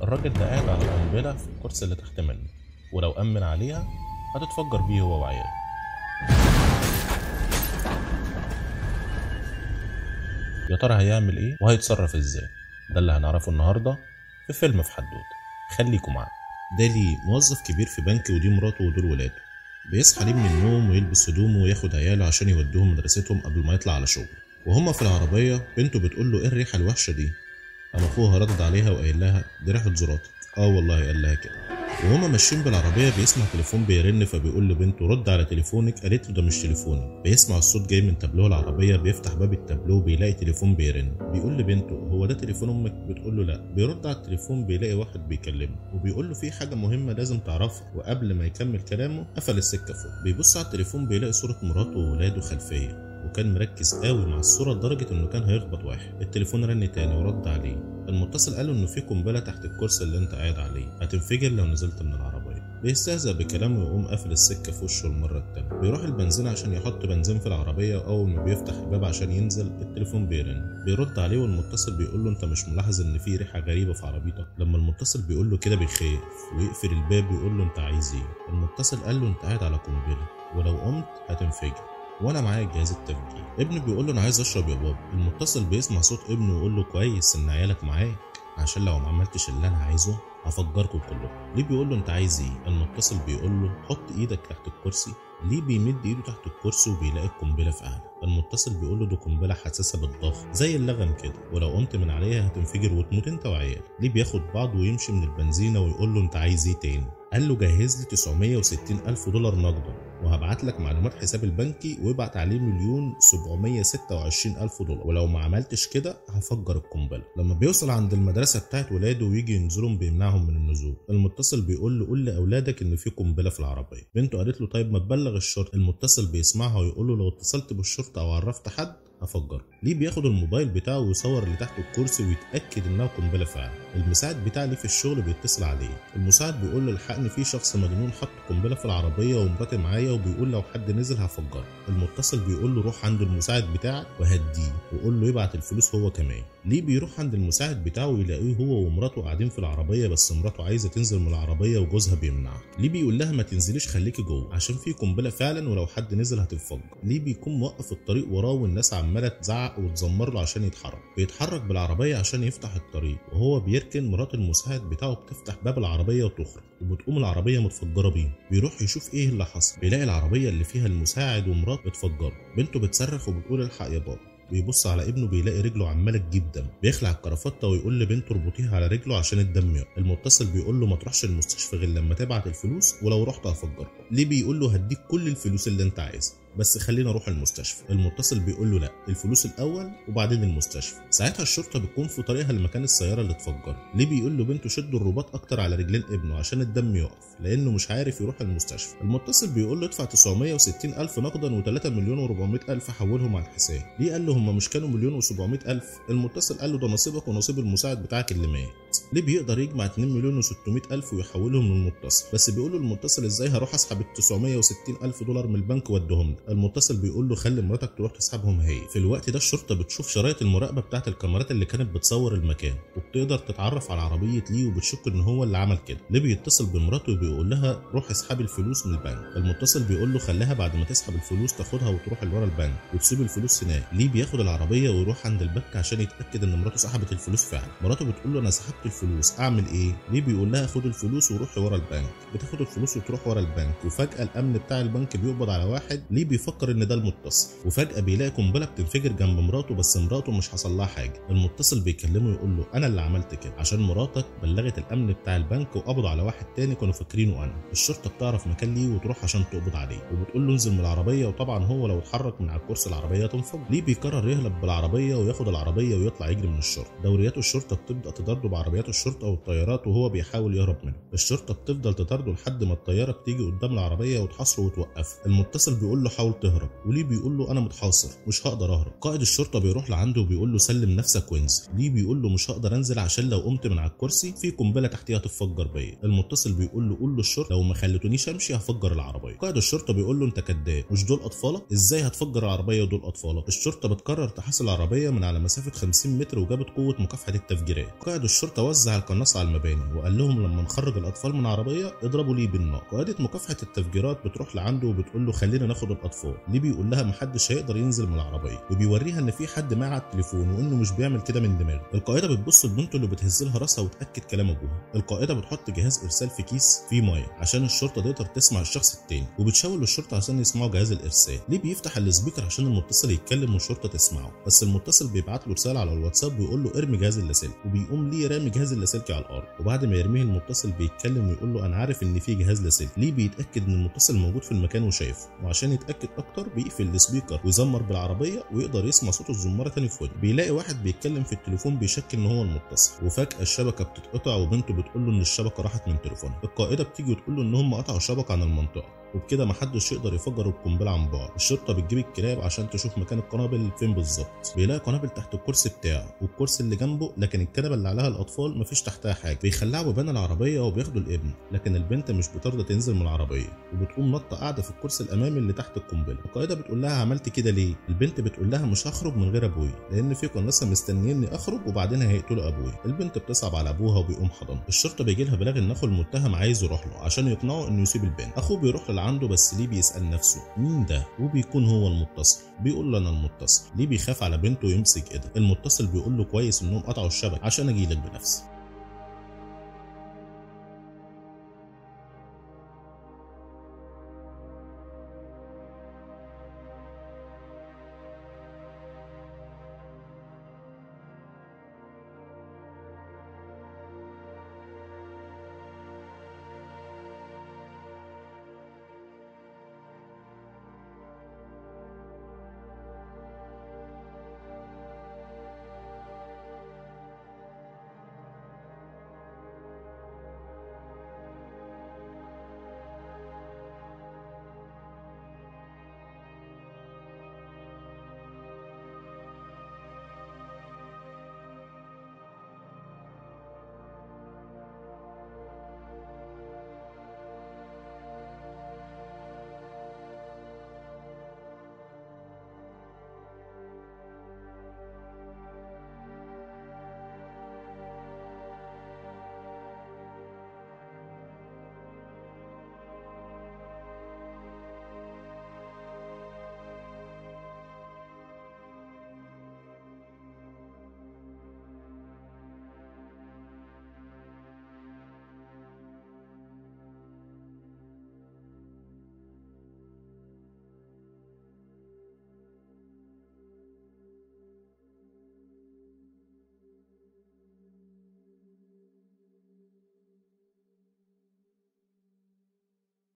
الراجل ده قاعد على قنبلة في الكرسي اللي تحت منه ولو أمن عليها هتتفجر بيه هو وعياله يا ترى هيعمل ايه وهيتصرف ازاي ده اللي هنعرفه النهارده في فيلم في حدوته خليكم معانا دالي موظف كبير في بنك ودي مراته ودول ولاده بيصحى ليه من النوم ويلبس هدومه وياخد عياله عشان يودوهم مدرستهم قبل ما يطلع على شغل وهما في العربية بنته بتقول له ايه الريحة الوحشة دي قام اخوها ردد عليها وقايل لها دي ريحة زراتك اه والله قال لها كده وهما ماشيين بالعربية بيسمع تليفون بيرن فبيقول لبنته رد على تليفونك قالت له ده مش تليفوني بيسمع الصوت جاي من تابلوه العربية بيفتح باب التابلوه بيلاقي تليفون بيرن بيقول لبنته هو ده تليفون امك بتقول له لا بيرد على التليفون بيلاقي واحد بيكلمه وبيقول له في حاجة مهمة لازم تعرفها وقبل ما يكمل كلامه قفل السكة فوق بيبص على التليفون بيلاقي صورة مراته وولاده خلفية وكان مركز قوي مع الصورة لدرجة انه كان هيخبط واحد التليفون رن تاني ورد عليه المتصل قال له انه في قنبلة تحت الكرسي اللي انت قاعد عليه هتنفجر لو نزلت من العربية بيستهزأ بكلامه ويقوم قافل السكة في وشه المرة التانية بيروح البنزين عشان يحط بنزين في العربية وأول ما بيفتح الباب عشان ينزل التليفون بيرن بيرد عليه والمتصل بيقول له أنت مش ملاحظ إن في ريحة غريبة في عربيتك لما المتصل بيقول له كده بيخاف ويقفل الباب ويقول له أنت عايز إيه المتصل قال له أنت قاعد على قنبلة ولو قمت هتنفجر وانا معايا جهاز التفجير ابنه بيقول له انا عايز اشرب يا بابا المتصل بيسمع صوت ابنه ويقول له كويس ان عيالك معاك عشان لو ما عملتش اللي انا عايزه هفجركم كلكم ليه بيقول له انت عايز ايه المتصل بيقول له حط ايدك تحت الكرسي ليه بيمد ايده تحت الكرسي وبيلاقي القنبله في قاعده المتصل بيقول له دي قنبله حساسه بالضغط زي اللغم كده ولو قمت من عليها هتنفجر وتموت انت وعيالك ليه بياخد بعضه ويمشي من البنزينه ويقول له انت عايز ايه تاني قال له جهز لي 960 ألف دولار نقدا وهبعت لك معلومات حساب البنكي وابعت عليه مليون 726 ألف دولار ولو ما عملتش كده هفجر القنبلة لما بيوصل عند المدرسة بتاعت ولاده ويجي ينزلهم بيمنعهم من النزول المتصل بيقول له قول لأولادك إن في قنبلة في العربية بنته قالت له طيب ما تبلغ الشرطة المتصل بيسمعها ويقول له لو اتصلت بالشرطة أو عرفت حد هفجر ليه بياخد الموبايل بتاعه ويصور اللي تحت الكرسي ويتاكد انها قنبله فعلا المساعد بتاع ليه في الشغل بيتصل عليه المساعد بيقول له الحقني في شخص مجنون حط قنبله في العربيه ومراتي معايا وبيقول لو حد نزل هفجره المتصل بيقول له روح عند المساعد بتاعك وهديه وقول له يبعت الفلوس هو كمان ليه بيروح عند المساعد بتاعه ويلاقيه هو ومراته قاعدين في العربيه بس مراته عايزه تنزل من العربيه وجوزها بيمنعها ليه بيقول لها ما تنزليش خليكي جوه عشان في قنبله فعلا ولو حد نزل هتتفجر ليه بيكون موقف الطريق وراه والناس عماله تزعق وتزمر له عشان يتحرك بيتحرك بالعربيه عشان يفتح الطريق وهو بيركن مرات المساعد بتاعه بتفتح باب العربيه وتخرج وبتقوم العربيه متفجره بيه بيروح يشوف ايه اللي حصل بيلاقي العربيه اللي فيها المساعد ومراته اتفجروا بنته بتصرخ وبتقول الحق يا بابا بيبص على ابنه بيلاقي رجله عماله تجيب دم بيخلع الكرافته ويقول لبنته اربطيها على رجله عشان الدم يقف المتصل بيقول له ما تروحش المستشفى غير لما تبعت الفلوس ولو رحت هفجرك ليه بيقول له هديك كل الفلوس اللي انت عايزها بس خلينا اروح المستشفى المتصل بيقول له لا الفلوس الاول وبعدين المستشفى ساعتها الشرطه بتكون في طريقها لمكان السياره اللي اتفجرت ليه بيقول له بنته شد الرباط اكتر على رجلين ابنه عشان الدم يقف لانه مش عارف يروح المستشفى المتصل بيقول له ادفع 960 الف نقدا و3 مليون و400 الف حولهم على الحساب ليه قال له هم مش كانوا مليون و700 الف المتصل قال له ده نصيبك ونصيب المساعد بتاعك اللي مات ليه بيقدر يجمع 2 مليون و600 الف ويحولهم للمتصل بس بيقول له المتصل ازاي هروح اسحب ال 960 الف دولار من البنك وادهم المتصل بيقول له خلي مراتك تروح تسحبهم هي في الوقت ده الشرطه بتشوف شرايط المراقبه بتاعت الكاميرات اللي كانت بتصور المكان وبتقدر تتعرف على عربيه ليه وبتشك ان هو اللي عمل كده ليه بيتصل بمراته وبيقول لها روح اسحبي الفلوس من البنك المتصل بيقول له خليها بعد ما تسحب الفلوس تاخدها وتروح لورا البنك وتسيب الفلوس هناك ليه بياخد العربيه ويروح عند البنك عشان يتاكد ان مراته سحبت الفلوس فعلا مراته بتقول له انا سحبت الفلوس اعمل ايه ليه بيقول لها خد الفلوس وروحي ورا البنك بتاخد الفلوس وتروح ورا البنك وفجاه الامن بتاع البنك بيقبض على واحد ليه بيفكر ان ده المتصل وفجاه بيلاقي قنبله بتنفجر جنب مراته بس مراته مش حصل لها حاجه المتصل بيكلمه يقول له انا اللي عملت كده عشان مراتك بلغت الامن بتاع البنك وقبضوا على واحد تاني كانوا فاكرينه انا الشرطه بتعرف مكان ليه وتروح عشان تقبض عليه وبتقول له انزل من العربيه وطبعا هو لو اتحرك من على الكرسي العربيه تنفجر ليه بيقرر يهرب بالعربيه وياخد العربيه ويطلع يجري من الشرطه دوريات الشرطه بتبدا تطارده بعربيات الشرطه والطيارات وهو بيحاول يهرب منه الشرطه بتفضل تطارده لحد ما الطياره بتيجي قدام العربيه وتحاصره وتوقفه المتصل بيقول له حاول تهرب وليه بيقول له انا متحاصر مش هقدر اهرب قائد الشرطه بيروح لعنده وبيقول له سلم نفسك وانزل ليه بيقول له مش هقدر انزل عشان لو قمت من على الكرسي في قنبله تحتيها تتفجر بيا المتصل بيقول له قول له الشرطه لو ما خلتونيش امشي هفجر العربيه قائد الشرطه بيقول له انت كذاب مش دول اطفالك ازاي هتفجر العربيه ودول اطفالك الشرطه بتقرر تحاصر العربيه من على مسافه 50 متر وجابت قوه مكافحه التفجيرات قائد الشرطه وزع القناصه على المباني وقال لهم لما نخرج الاطفال من عربيه اضربوا ليه بالنار قائده مكافحه التفجيرات بتروح لعنده وبتقول له خلينا ناخد الاطفال ليه بيقول لها محدش هيقدر ينزل من العربيه وبيوريها ان في حد معاه على التليفون وانه مش بيعمل كده من دماغه القائده بتبص لبنته اللي بتهز لها راسها وتاكد كلام ابوها القائده بتحط جهاز ارسال في كيس فيه ميه عشان الشرطه تقدر تسمع الشخص التاني وبتشاور للشرطه عشان يسمعوا جهاز الارسال ليه بيفتح السبيكر عشان المتصل يتكلم والشرطه تسمعه بس المتصل بيبعت له رساله على الواتساب ويقول له ارمي جهاز اللاسلكي وبيقوم ليه رامي جهاز اللاسلكي على الارض وبعد ما يرميه المتصل بيتكلم ويقول له انا عارف ان في جهاز لاسلكي ليه بيتاكد ان المتصل موجود في المكان وشايفه وعشان يتاكد اكتر بيقفل السبيكر ويزمر بالعربيه ويقدر يسمع صوت الزماره تاني في ودنه بيلاقي واحد بيتكلم في التليفون بيشك ان هو المتصل وفجاه الشبكه بتتقطع وبنته بتقول له ان الشبكه راحت من تليفونها القائده بتيجي وتقول له ان هم قطعوا شبكه عن المنطقه وبكده محدش يقدر يفجر القنبله عن بعد الشرطه بتجيب الكلاب عشان تشوف مكان القنابل فين بالظبط بيلاقي قنابل تحت الكرسي بتاعه والكرسي اللي جنبه لكن الكنبه اللي عليها الاطفال مفيش تحتها حاجه بيخلعوا بيبان العربيه وبياخدوا الابن لكن البنت مش بترضى تنزل من العربيه وبتقوم نطه قاعده في الكرسي الامامي اللي تحت القنبله القائده بتقول لها عملت كده ليه البنت بتقول لها مش هخرج من غير ابويا لان في قناصه مستنيني اخرج وبعدين هيقتلوا ابويا البنت بتصعب على ابوها وبيقوم حضنها الشرطه بيجي لها بلاغ ان اخو المتهم عايز يروح له عشان يقنعه انه يسيب البنت اخوه بيروح لعنده بس ليه بيسال نفسه مين ده وبيكون هو المتصل بيقول له انا المتصل ليه بيخاف على بنته ويمسك ايدها المتصل بيقول له كويس انهم قطعوا الشبكه عشان اجيلك بنفسي